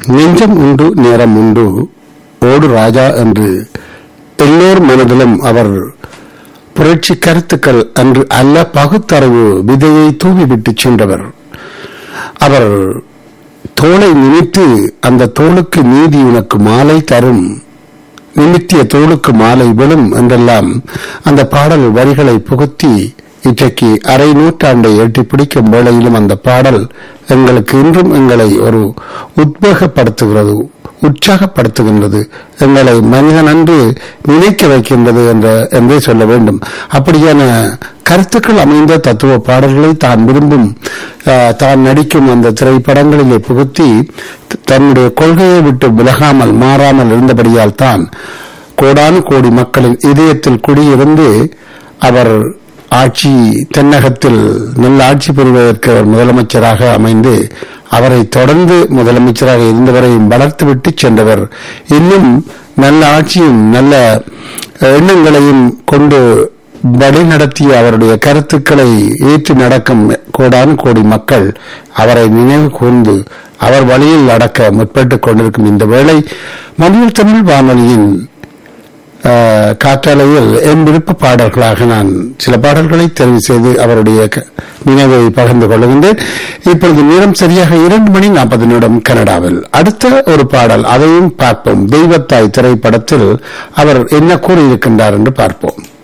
நெஞ்சம் உண்டு நேரம் உண்டு ஓடு ராஜா என்று எல்லோர் மனதிலும் அவர் புரட்சி கருத்துக்கள் அன்று அல்ல பகுத்தறிவு விதையை தூவிவிட்டு சென்றவர் அவர் தோளை நினைத்து அந்த தோளுக்கு நீதி உனக்கு மாலை தரும் நிமித்திய தோளுக்கு மாலை விழும் என்றெல்லாம் அந்த பாடல் வரிகளை புகுத்தி இன்றைக்கு அரை நூற்றாண்டை எட்டி பிடிக்கும் வேளையிலும் அந்த பாடல் எங்களுக்கு இன்றும் எங்களை ஒரு உத்வேகப்படுத்துகிறது உற்சாகப்படுத்துகின்றது எங்களை மனிதன் அன்று நினைக்க வைக்கின்றது என்ற என்றே சொல்ல வேண்டும் அப்படியான கருத்துக்கள் அமைந்த தத்துவ பாடல்களை தான் விரும்பும் ஆஹ், தான் நடிக்கும் அந்த திரைப்படங்களிலே புகுத்தி தன்னுடைய கொள்கையை விட்டு விலகாமல் மாறாமல் இருந்தபடியால் தான் கோடானு கோடி மக்களின் இதயத்தில் குடியிருந்து அவர் ஆட்சி தென்னகத்தில் நல்ல ஆட்சி பெறுவதற்கு அவர் முதலமைச்சராக அமைந்து அவரை தொடர்ந்து முதலமைச்சராக இருந்தவரையும் வளர்த்துவிட்டு சென்றவர் இன்னும் நல்ல ஆட்சியும் நல்ல எண்ணங்களையும் கொண்டு வழி நடத்திய அவருடைய கருத்துக்களை ஏற்று நடக்கும் கோடானு கோடி மக்கள் அவரை நினைவு கூர்ந்து அவர் வழியில் நடக்க முற்பட்டுக் கொண்டிருக்கும் இந்த வேளை மண்ணில் தமிழ் வானொலியின் ஆஹ், காற்றாலையில் என் விருப்ப பாடல்களாக நான் சில பாடல்களை தெரிவு செய்து அவருடைய க- நினைவை பகிர்ந்து கொள்ளுகின்றேன் இப்பொழுது நேரம் சரியாக இரண்டு மணி நாற்பது நிமிடம் கனடாவில் அடுத்த ஒரு பாடல் அதையும் பார்ப்போம் தெய்வத்தாய் திரைப்படத்தில் அவர் என்ன கூறியிருக்கின்றார் என்று பார்ப்போம்